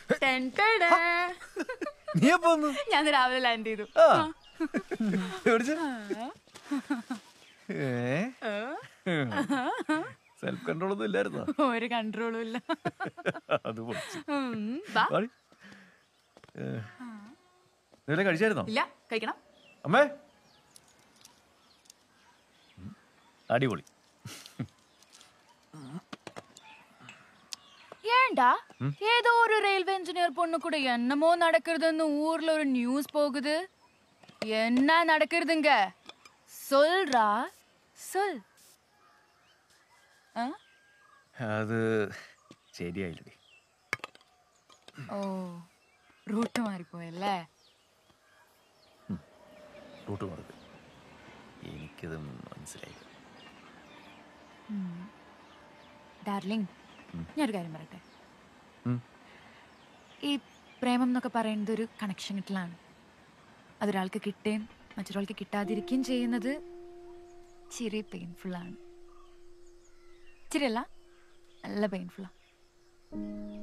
Ten ടെടേ. നീ എപ്പോ വന്നു ഞാൻ ഇന്ന് രാവിലെ ലാൻഡ് ചെയ്തു ആ. എവിടുച്ച്? ഏ സെൽഫ് കൺട്രോൾ ഒന്നും ഇല്ലായിരുന്നോ ഒരു കൺട്രോളും ഇല്ല അത് പൊളിച്ച്. ഉം, വാ. വാടി. ഏ. നീ വല്ലതും കഴിച്ചായിരുന്നോ ഇല്ല കഴിക്കണം അമ്മേ ഉം. അടിപൊളി ஏன்டா ஏதோ ஒரு ரயில்வே இன்ஜினியர் பொண்ணு கூட என்னமோ நடக்கிறதுன்னு ஊர்ல ஒரு நியூஸ் போகுது என்ன நடக்கிறதுங்க சொல்றா சொல் ஆ? അത് ശരിയായില്ലേ ഓ റൂട്ട് മാറിപ്പോയല്ലേ റൂട്ട് മാറി എനിക്കത് മനസ്സിലായി ഡാർലിംഗ് ഞാനൊരു കാര്യം പറയട്ടെ ഉം. ഈ പ്രേമം എന്നൊക്കെ പറയുന്നത് ഒരു കണക്ഷൻ കിട്ടലാണ് അതൊരാൾക്ക് കിട്ടുകയും മറ്റൊരാൾക്ക് കിട്ടാതിരിക്കുകയും ചെയ്യുന്നത് ചിരി പെയിൻഫുള്ളാണ് ചിരിയല്ല നല്ല പെയിൻഫുള്ളാണ്